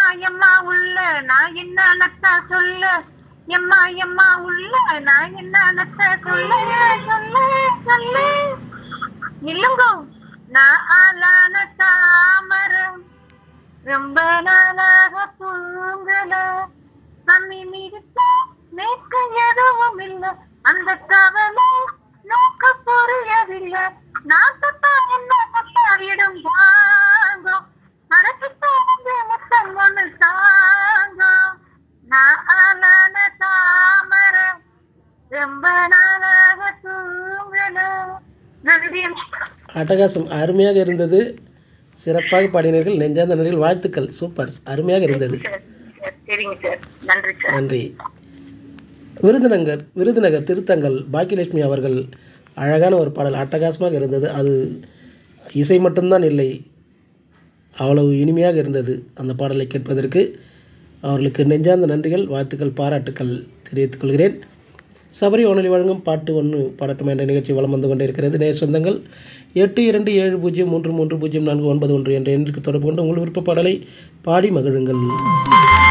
எம்மா உள்ள நான் என்ன நட்டா சொல்ல எம்மா எம்மா உள்ள நான் என்ன நட்டா சொல்ல சொல்ல சொல்ல இல்லங்கோ நான் ஆளான தாமரம் ரொம்ப நாளாக தூங்கல நம்மி மிதித்த மேற்க எதுவும் இல்ல அந்த கவலை நோக்க புரியவில்லை நான் தொட்டா என்ன தொட்டாவிடும் வாங்கும் மரத்துக்கு வந்து முத்தம் ஒண்ணு தாங்கும் நான் ஆளான தாமரம் ரொம்ப நாளாக தூங்கல நன்றி அட்டகாசம் அருமையாக இருந்தது சிறப்பாக பாடினீர்கள் நெஞ்சார்ந்த நன்றிகள் வாழ்த்துக்கள் சூப்பர் அருமையாக இருந்தது சார் சரிங்க சார் நன்றி சார் நன்றி விருதுநகர் விருதுநகர் திருத்தங்கல் பாக்கியலட்சுமி அவர்கள் அழகான ஒரு பாடல் அட்டகாசமாக இருந்தது அது இசை மட்டும்தான் இல்லை அவ்வளவு இனிமையாக இருந்தது அந்த பாடலை கேட்பதற்கு அவர்களுக்கு நெஞ்சார்ந்த நன்றிகள் வாழ்த்துக்கள் பாராட்டுக்கள் தெரிவித்துக் கொள்கிறேன் சபரி வானொலி வழங்கும் பாட்டு ஒன்று பாடட்டும் என்ற நிகழ்ச்சி வலம் வந்து கொண்டே இருக்கிறது நேர் சொந்தங்கள் எட்டு இரண்டு ஏழு பூஜ்ஜியம் மூன்று மூன்று பூஜ்ஜியம் நான்கு ஒன்பது ஒன்று என்ற எண்ணிற்கு தொடர்பு கொண்டு உங்கள் விருப்ப பாடலை பாடி மகிழுங்கள்